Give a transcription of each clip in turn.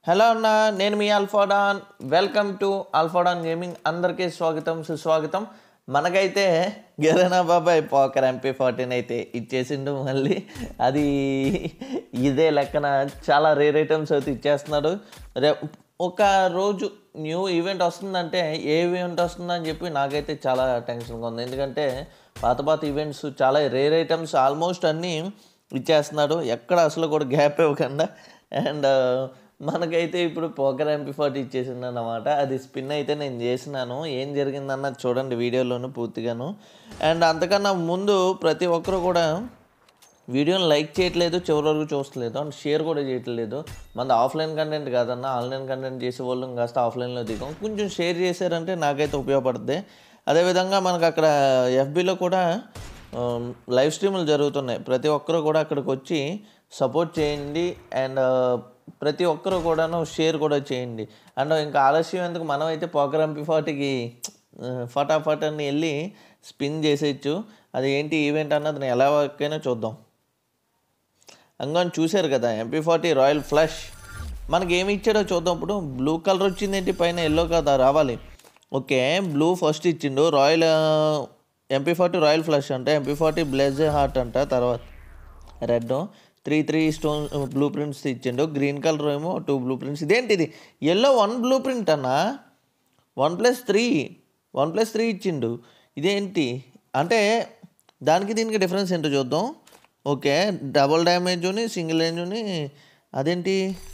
hello అన్న నేను మీ Alphadon welcome to Alphadon gaming అందరికీ స్వాగతం సుస్వాగతం మనకైతే గెరనా బాబాయ్ పోకర్ ఎంపీ ఫార్టీన్ అయితే ఇచ్చేసిండు మళ్ళీ అది ఇదే లెక్కన చాలా రేర్ ఐటమ్స్ అయితే ఇచ్చేస్తున్నాడు రే ఒక రోజు న్యూ ఈవెంట్ వస్తుందంటే ఏ ఈవెంట్ వస్తుందని చెప్పి నాకైతే చాలా టెన్షన్గా ఉంది ఎందుకంటే పాత పాత ఈవెంట్స్ చాలా రేర్ ఐటమ్స్ ఆల్మోస్ట్ అన్నీ ఇచ్చేస్తున్నాడు ఎక్కడ అసలు కూడా గ్యాప్ ఇవ్వకుండా అండ్ మనకైతే ఇప్పుడు పోకర్ ఎంపీ ఫార్టీ ఇచ్చేసింది అన్నమాట అది స్పిన్ అయితే నేను చేసినాను ఏం జరిగిందన్నది చూడండి వీడియోలోను పూర్తిగాను అండ్ అంతకన్నా ముందు ప్రతి ఒక్కరు కూడా వీడియోని లైక్ చేయట్లేదు చివరి వరకు చూస్తలేదు అండ్ షేర్ కూడా చేయట్లేదు మనది ఆఫ్లైన్ కంటెంట్ కాదన్న ఆన్లైన్ కంటెంట్ చేసే వాళ్ళు కాస్త ఆఫ్లైన్లో దిగాం కొంచెం షేర్ చేశారంటే నాకైతే ఉపయోగపడుతుంది అదేవిధంగా మనకు అక్కడ ఎఫ్బీలో కూడా లైవ్ స్ట్రీములు జరుగుతున్నాయి ప్రతి ఒక్కరు కూడా అక్కడికి వచ్చి సపోర్ట్ చేయండి అండ్ ప్రతి ఒక్కరు కూడాను షేర్ కూడా చేయండి అండ్ ఇంకా ఆలస్యం ఎందుకు మనం అయితే పోకర్ ఎంపీ ఫార్టీకి ఫటాఫట్ అని వెళ్ళి స్పిన్ చేసేయచ్చు అది ఏంటి ఈవెంట్ అన్నది నేను ఎలా వరకైనా చూద్దాం అంగన్ చూశారు కదా ఎంపీ ఫార్టీ రాయల్ ఫ్లష్ మనకి ఏమి ఇచ్చాడో చూద్దాం ఇప్పుడు బ్లూ కలర్ వచ్చింది ఏంటి పైన ఎల్లో కదా రావాలి ఓకే బ్లూ ఫస్ట్ ఇచ్చిండు royal MP forty royal flush అంట ఎంపీ ఫార్టీ బ్లెజ్ హార్ట్ అంట తర్వాత red three three stone blue prints ఇచ్చిండు గ్రీన్ కలర్ ఏమో టూ బ్లూ ప్రింట్స్ ఇదేంటిది ఎల్లో వన్ బ్లూ ప్రింట్ అన్నా one plus three one plus three ఇచ్చిండు ఇదేంటి అంటే దానికి దీనికి డిఫరెన్స్ ఏంటో చూద్దాం ఓకే డబుల్ డ్యామేజ్ని సింగిల్ రేంజ్ని అదేంటి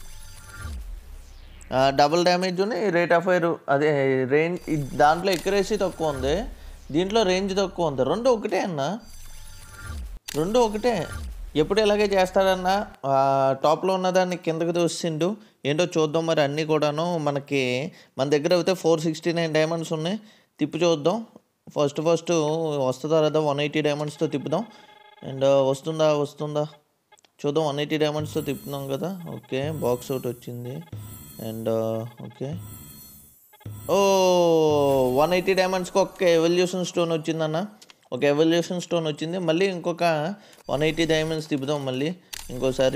డబుల్ డ్యామేజ్ని రేట్ ఆఫ్ ఫైర్ అదే రేంజ్ దాంట్లో ఎక్యురేసీ తక్కువ ఉంది దీంట్లో రేంజ్ తక్కువ ఉంది రెండు ఒకటే అన్న రెండు ఒకటే ఎప్పుడు ఇలాగే చేస్తాడన్న టాప్లో ఉన్నదాన్ని కిందకి దోసిండు ఏంటో చూద్దాం మరి అన్నీ కూడాను మనకి మన దగ్గర అయితే ఫోర్ సిక్స్టీ నైన్ డైమండ్స్ ఉన్నాయి తిప్పి చూద్దాం ఫస్ట్ ఫస్ట్ వస్తుందా లేదా వన్ ఎయిటీ డైమండ్స్తో తిప్పుదాం అండ్ వస్తుందా వస్తుందా చూద్దాం వన్ ఎయిటీ డైమండ్స్తో తిప్పుతున్నాం కదా ఓకే బాక్స్ అవుట్ వచ్చింది and okay oh one eighty డైమండ్స్కి ఒక ఎవల్యూషన్ స్టోన్ వచ్చిందన్న ఒక ఎవల్యూషన్ స్టోన్ వచ్చింది మళ్ళీ ఇంకొక వన్ ఎయిటీ డైమండ్స్ తిప్పుదాం మళ్ళీ ఇంకోసారి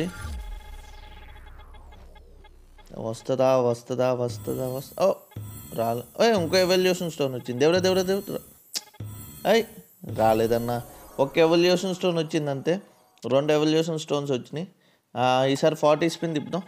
వస్తుందా వస్తుందా వస్తుందా వస్తా ఓ రాలే ఓ ఇంకో ఎవల్యూషన్ స్టోన్ వచ్చింది దేవుడా దేవుడా దేవుడా అయ్ రాలేదన్నా ఒక ఎవల్యూషన్ స్టోన్ వచ్చింది అంతే రెండు ఎవల్యూషన్ స్టోన్స్ వచ్చినాయి ఈసారి ఫార్టీ స్పిన్ తిప్పుదాం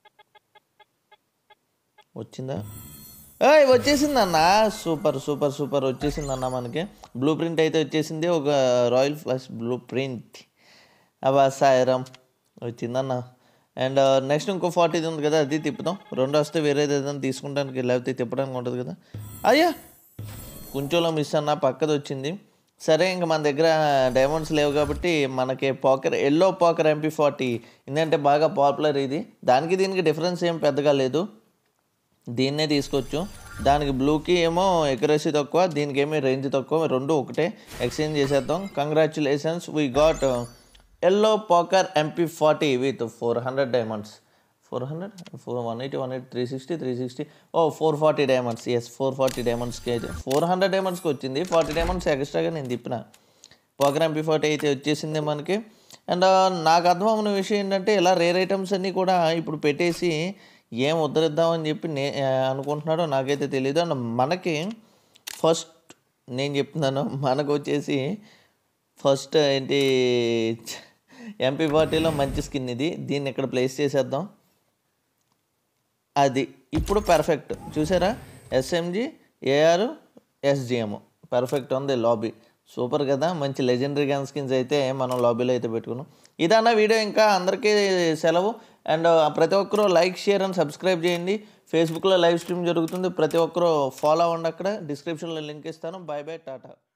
వచ్చిందా ఏయ్ వచ్చేసింది అన్న సూపర్ సూపర్ సూపర్ వచ్చేసింది అన్న మనకి బ్లూ ప్రింట్ అయితే వచ్చేసింది ఒక రాయల్ ఫ్లాష్ బ్లూ ప్రింట్ అబ్బా సాయిరామ్ వచ్చిందన్న అండ్ నెక్స్ట్ ఇంకో ఫార్టీ ఉంది కదా అది తిప్పుదాం రెండు వస్తే వేరేది ఏదైనా తీసుకుంటానికి లేకపోతే తిప్పడానికి ఉంటుంది కదా అయ్యా కొంచెంలో మిస్ అన్న పక్కది వచ్చింది సరే ఇంకా మన దగ్గర డైమండ్స్ లేవు కాబట్టి మనకి parker yellow parker MP forty ఎందుకంటే బాగా పాపులర్ ఇది దానికి దీనికి డిఫరెన్స్ ఏం పెద్దగా లేదు దీన్నే తీసుకోవచ్చు దానికి బ్లూకి ఏమో ఎక్యురసీ తక్కువ దీనికి ఏమో రేంజ్ తక్కువ రెండు ఒకటే ఎక్స్చేంజ్ చేసేద్దాం congratulations we got yellow parker MP forty with four hundred diamonds four hundred four one eighty one eighty three sixty three sixty oh four forty diamonds yes four forty డైమండ్స్కి అయితే four hundred డైమండ్స్కి వచ్చింది forty diamonds ఎక్స్ట్రాగా నేను తిప్పిన పాకర్ MP forty అయితే వచ్చేసింది మనకి and నాకు అర్థం అవ్వని విషయం ఏంటంటే ఇలా రేర్ ఐటమ్స్ అన్నీ కూడా ఇప్పుడు పెట్టేసి ఏం ఉద్ధరిద్దామని చెప్పి నే అనుకుంటున్నాడో నాకైతే తెలియదు అండ్ మనకి ఫస్ట్ నేను చెప్తున్నాను మనకు వచ్చేసి ఫస్ట్ ఏంటి ఎంపీ పార్టీలో మంచి స్కిన్ ఇది దీన్ని ఇక్కడ ప్లేస్ చేసేద్దాం అది ఇప్పుడు పర్ఫెక్ట్ చూసారా ఎస్ఎంజి ఏఆర్ ఎస్జిఎం పర్ఫెక్ట్ ఉంది లాబీ సూపర్ కదా మంచి లెజెండరీ గన్ స్కిన్స్ అయితే మనం లాబీలో అయితే పెట్టుకున్నాం ఇదన్న వీడియో ఇంకా అందరికీ సెలవు అండ్ ప్రతి ఒక్కరూ లైక్ షేర్ అండ్ సబ్స్క్రైబ్ చేయండి ఫేస్బుక్లో లైవ్ స్ట్రీమ్ జరుగుతుంది ప్రతి ఒక్కరూ ఫాలో అవ్వండి అక్కడ డిస్క్రిప్షన్లో లింక్ ఇస్తాను బాయ్ బాయ్ టాటా